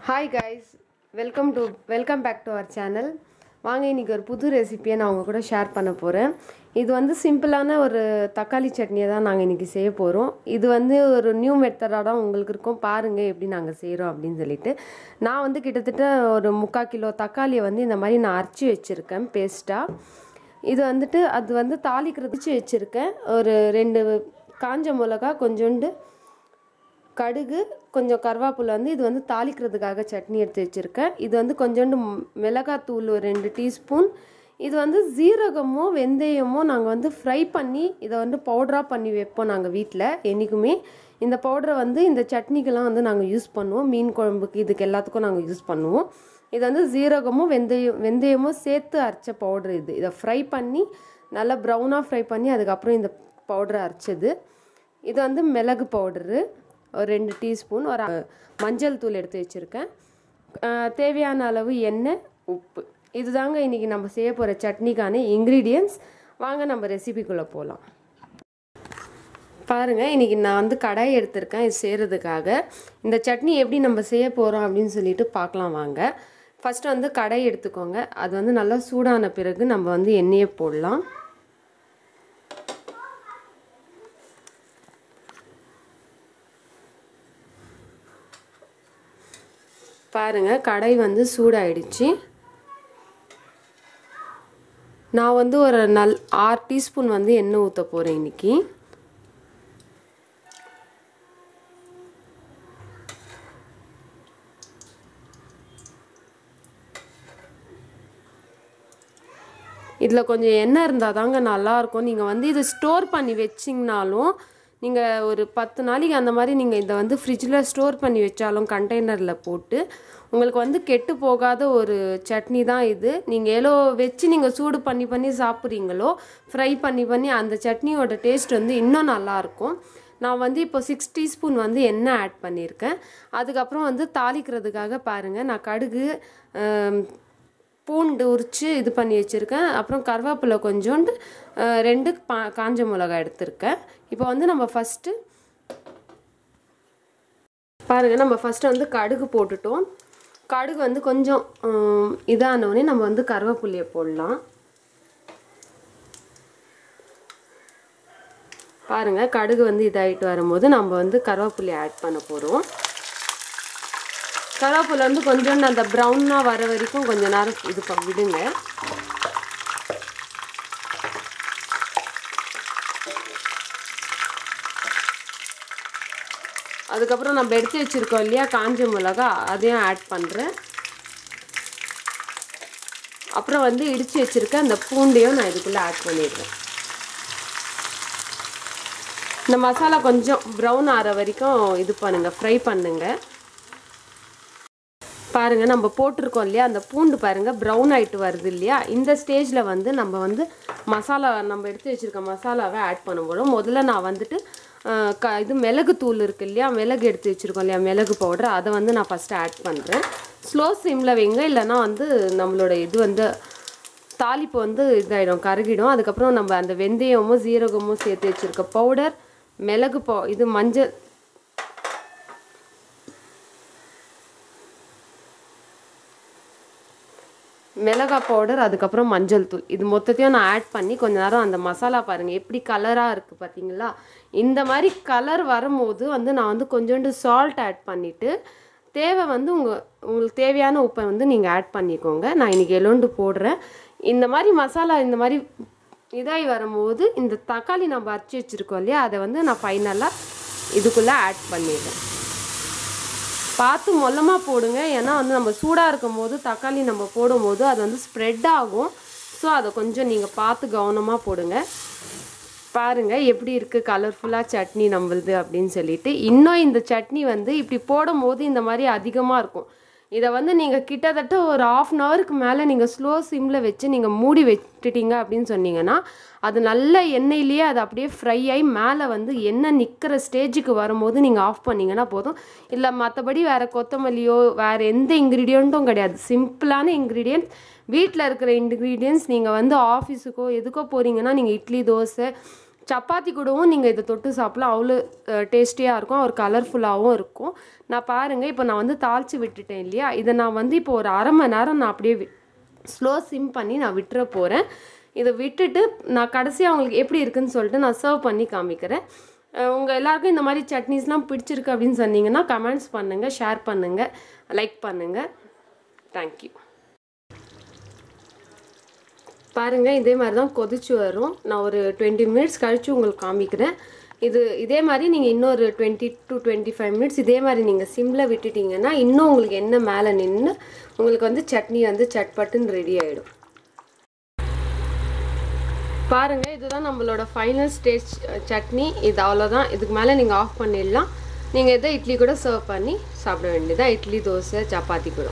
hi guys welcome to welcome back to our channel வாங்க இன்னைக்கு ஒரு புது ரெசிபியை நான் உங்கள் கூட ஷேர் பண்ண போகிறேன் இது வந்து சிம்பிளான ஒரு தக்காளி சட்னியை தான் நாங்கள் இன்றைக்கி செய்ய போகிறோம் இது வந்து ஒரு நியூ மெத்தடாக தான் உங்களுக்கு இருக்கும் பாருங்கள் எப்படி நாங்கள் செய்கிறோம் அப்படின்னு சொல்லிட்டு நான் வந்து கிட்டத்தட்ட ஒரு முக்கால் கிலோ தக்காளியை வந்து இந்த மாதிரி நான் அரைச்சி வச்சுருக்கேன் பேஸ்ட்டாக இது வந்துட்டு அது வந்து தாளிக்கிறதுச்சு வச்சுருக்கேன் ஒரு ரெண்டு காஞ்ச மிளகா கொஞ்சோண்டு கடுகு கொஞ்சம் கருவேப்பிலை வந்து இது வந்து தாளிக்கிறதுக்காக சட்னி எடுத்து வச்சுருக்கேன் இது வந்து கொஞ்சோண்டு ம்- மிளகாத்தூள் ஒரு ரெண்டு டீஸ்பூன் இது வந்து ஜீரகமோ வெந்தயமோ நாங்கள் வந்து ஃப்ரை பண்ணி இதை வந்து பவுடராக பண்ணி வைப்போம் நாங்கள் வீட்டில் என்றைக்குமே இந்த பவுடரை வந்து இந்த சட்னிக்கெல்லாம் வந்து நாங்கள் யூஸ் பண்ணுவோம் மீன் குழம்புக்கு இதுக்கு எல்லாத்துக்கும் நாங்கள் யூஸ் பண்ணுவோம் இது வந்து ஜீரகமும் வெந்தயம் வெந்தயமும் சேர்த்து அரைச்ச பவுடர் இது இதை ஃப்ரை பண்ணி நல்லா ப்ரௌனாக ஃப்ரை பண்ணி அதுக்கப்புறம் இந்த பவுடரை அரைச்சது இது வந்து மிளகு பவுடரு ஒரு ரெண்டு டீஸ்பூன் ஒரு அஹ், மஞ்சள் தூள் எடுத்து வச்சுருக்கேன் அஹ், தேவையான அளவு எண்ணெய் உப்பு இதுதாங்க இன்றைக்கி நம்ம செய்ய போகிற சட்னிக்கான இன்க்ரீடியன்ஸ் வாங்க நம்ம ரெசிபிக்குள்ளே போகலாம் பாருங்கள் இன்றைக்கி நான் வந்து கடாய் எடுத்திருக்கேன் இது செய்கிறதுக்காக இந்த சட்னி எப்படி நம்ம செய்ய போகிறோம் அப்படின்னு சொல்லிட்டு பார்க்கலாம் வாங்க ஃபஸ்ட்டு வந்து கடாய் எடுத்துக்கோங்க அது வந்து நல்லா சூடான பிறகு நம்ம வந்து எண்ணெயை போடலாம் பாருங்க கடாய் வந்து சூடாயிடுச்சு நான் வந்து ஒரு நல் ஆறு டீஸ்பூன் வந்து எண்ணெய் ஊற்ற போகிறேன் இன்னைக்கு இதில் கொஞ்சம் எண்ணெய் இருந்தால் தாங்க நல்லாயிருக்கும் நீங்கள் வந்து இதை ஸ்டோர் பண்ணி வச்சிங்கனாலும் நீங்கள் ஒரு பத்து நாளைக்கு அந்த மாதிரி நீங்கள் இதை வந்து ஃப்ரிட்ஜில் ஸ்டோர் பண்ணி வச்சாலும் கண்டெய்னரில் போட்டு உங்களுக்கு வந்து கெட்டு போகாத ஒரு சட்னி தான் இது நீங்கள் எவ்வளோ வச்சு நீங்கள் சூடு பண்ணி பண்ணி சாப்பிட்றீங்களோ ஃப்ரை பண்ணி பண்ணி அந்த சட்னியோட டேஸ்ட் வந்து இன்னும் நல்லாயிருக்கும் நான் வந்து இப்போ சிக்ஸ் டீஸ்பூன் வந்து எண்ணெய் ஆட் பண்ணியிருக்கேன் அதுக்கப்புறம் வந்து தாளிக்கிறதுக்காக பாருங்கள் நான் கடுகு ஆம், பூண்டு உரித்து இது பண்ணி வச்சுருக்கேன் அப்புறம் கருவேப்பிலை கொஞ்சோண்டு அஹ், ரெண்டு பா காஞ்ச மிளகாய் எடுத்திருக்கேன் இப்போ வந்து நம்ம ஃபஸ்ட்டு பாருங்கள் நம்ம ஃபஸ்ட்டு வந்து கடுகு போட்டுட்டோம் கடுகு வந்து கொஞ்சம் ஹம், இதானோடனே நம்ம வந்து கருவேப்பிலையை போடலாம் பாருங்கள் கடுகு வந்து இதாகிட்டு வரும்போது நம்ம வந்து கருவேப்பிலையை ஆட் பண்ண போகிறோம் கருவேப்பிலை வந்து கொஞ்சோண்டு அந்த ப்ரௌனாக வர வரைக்கும் கொஞ்ச நேரம் இது ப விடுங்க அதுக்கப்புறம் நம்ம எடுத்து வச்சுருக்கோம் இல்லையா காஞ்ச மிளகா அதையும் ஆட் பண்ணுறேன் அப்புறம் வந்து இடித்து வச்சுருக்க அந்த பூண்டையும் நான் இதுக்குள்ளே ஆட் பண்ணிடுறேன் இந்த மசாலா கொஞ்சம் ப்ரௌன் ஆகிற வரைக்கும் இது பண்ணுங்கள் ஃப்ரை பண்ணுங்கள் பாருங்கள் நம்ம போட்டிருக்கோம் இல்லையா அந்த பூண்டு பாருங்கள் ப்ரௌன் ஆயிட்டு வருது இல்லையா இந்த ஸ்டேஜில் வந்து நம்ம வந்து மசாலா நம்ம எடுத்து வச்சுருக்க மசாலாவை ஆட் பண்ண போகிறோம் முதல்ல நான் வந்துட்டு அஹ், க இது மிளகு தூள் இருக்கு இல்லையா மிளகு எடுத்து வச்சுருக்கோம் இல்லையா மிளகு பவுடர் அதை வந்து நான் ஃபஸ்ட்டு ஆட் பண்ணுறேன் ஸ்லோ சிம்மில் வைங்க இல்லைன்னா வந்து நம்மளோட இது வந்து தாளிப்பு வந்து இதாயிடும் கருகிடும் அதுக்கப்புறம் நம்ம அந்த வெந்தயமும் சீரகமும் சேர்த்து வச்சுருக்க பவுடர் மிளகு பவு இது மஞ்சள் மிளகாய் பவுடர் அதுக்கப்புறம் மஞ்சள் தூள் இது மொத்தத்தையும் நான் ஆட் பண்ணி கொஞ்ச நேரம் அந்த மசாலா பாருங்கள் எப்படி கலராக இருக்குது பார்த்தீங்களா இந்த மாதிரி கலர் வரும்போது வந்து நான் வந்து கொஞ்சோண்டு சால்ட் ஆட் பண்ணிவிட்டு தேவை வந்து உங்கள் உங்களுக்கு தேவையான உப்பை வந்து நீங்கள் ஆட் பண்ணிக்கோங்க நான் இன்றைக்கி எல்லோண்டு போடுறேன் இந்த மாதிரி மசாலா இந்த மாதிரி இதாகி வரும்போது இந்த தக்காளி நம்ம அரைச்சி வச்சுருக்கோம் இல்லையா அதை வந்து நான் ஃபைனலாக இதுக்குள்ளே ஆட் பண்ணிடுறேன் பார்த்து மொல்லமாக போடுங்க ஏன்னா வந்து நம்ம சூடாக இருக்கும் போது தக்காளி நம்ம போடும்போது அது வந்து ஸ்ப்ரெட் ஆகும் ஸோ அதை கொஞ்சம் நீங்கள் பார்த்து கவனமாக போடுங்க பாருங்கள் எப்படி இருக்குது கலர்ஃபுல்லாக சட்னி நம்மளுது அப்படின்னு சொல்லிட்டு இன்னும் இந்த சட்னி வந்து இப்படி போடும்போது இந்த மாதிரி அதிகமாக இருக்கும் இதை வந்து நீங்கள் கிட்டத்தட்ட ஒரு ஆஃப் அன் ஹவருக்கு மேலே நீங்கள் ஸ்லோ சிம்மில் வச்சு நீங்கள் மூடி வச்சுட்டீங்க அப்படின்னு சொன்னீங்கன்னா அது நல்ல எண்ணெயிலேயே அது அப்படியே ஃப்ரை ஆகி மேலே வந்து எண்ணெய் நிற்கிற ஸ்டேஜுக்கு வரும்போது நீங்கள் ஆஃப் பண்ணீங்கன்னா போதும் இல்லை மற்றபடி வேறு கொத்தமல்லியோ வேறு எந்த இன்க்ரீடியண்ட்டும் கிடையாது சிம்பிளான இன்க்ரீடியன்ட் வீட்டில் இருக்கிற இன்க்ரீடியன்ஸ் நீங்கள் வந்து ஆஃபீஸுக்கோ எதுக்கோ போகிறீங்கன்னா நீங்கள் இட்லி தோசை சப்பாத்தி கூடவும் நீங்கள் இதை தொட்டு சாப்பிடலாம் அவ்வளோ டேஸ்டியாக இருக்கும் ஒரு கலர்ஃபுல்லாகவும் இருக்கும் நான் பாருங்கள் இப்போ நான் வந்து தாளித்து விட்டுட்டேன் இல்லையா இதை நான் வந்து இப்போ ஒரு அரை மணி நேரம் நான் அப்படியே ஸ்லோ சிம் பண்ணி நான் விட்டுற போகிறேன் இதை விட்டுட்டு நான் கடைசியாக அவங்களுக்கு எப்படி இருக்குன்னு சொல்லிட்டு நான் சர்வ் பண்ணி காமிக்கிறேன் உங்கள் எல்லாருக்கும் இந்த மாதிரி சட்னிஸ்லாம் பிடிச்சிருக்கு அப்படின்னு சொன்னீங்கன்னா கமெண்ட்ஸ் பண்ணுங்கள் ஷேர் பண்ணுங்கள் லைக் பண்ணுங்கள் தேங்க்யூ பாருங்கள் இதே மாதிரி தான் கொதிச்சு வரும் நான் ஒரு டுவெண்ட்டி மினிட்ஸ் கழித்து உங்களுக்கு காமிக்கிறேன் இது இதே மாதிரி நீங்கள் இன்னொரு twenty to twenty five minutes இதே மாதிரி நீங்கள் சிம்மில் விட்டுட்டிங்கன்னா இன்னும் உங்களுக்கு என்ன மேலே நின்று உங்களுக்கு வந்து சட்னி வந்து சட்பட்டுன்னு ரெடி ஆகிடும் பாருங்கள் இதுதான் நம்மளோட ஃபைனல் ஸ்டேஜ் சட்னி இது அவ்வளோதான் இதுக்கு மேலே நீங்கள் ஆஃப் பண்ணிடலாம் நீங்கள் இதை இட்லி கூட சர்வ் பண்ணி சாப்பிட வேண்டியதான் இட்லி தோசை சப்பாத்தி கூட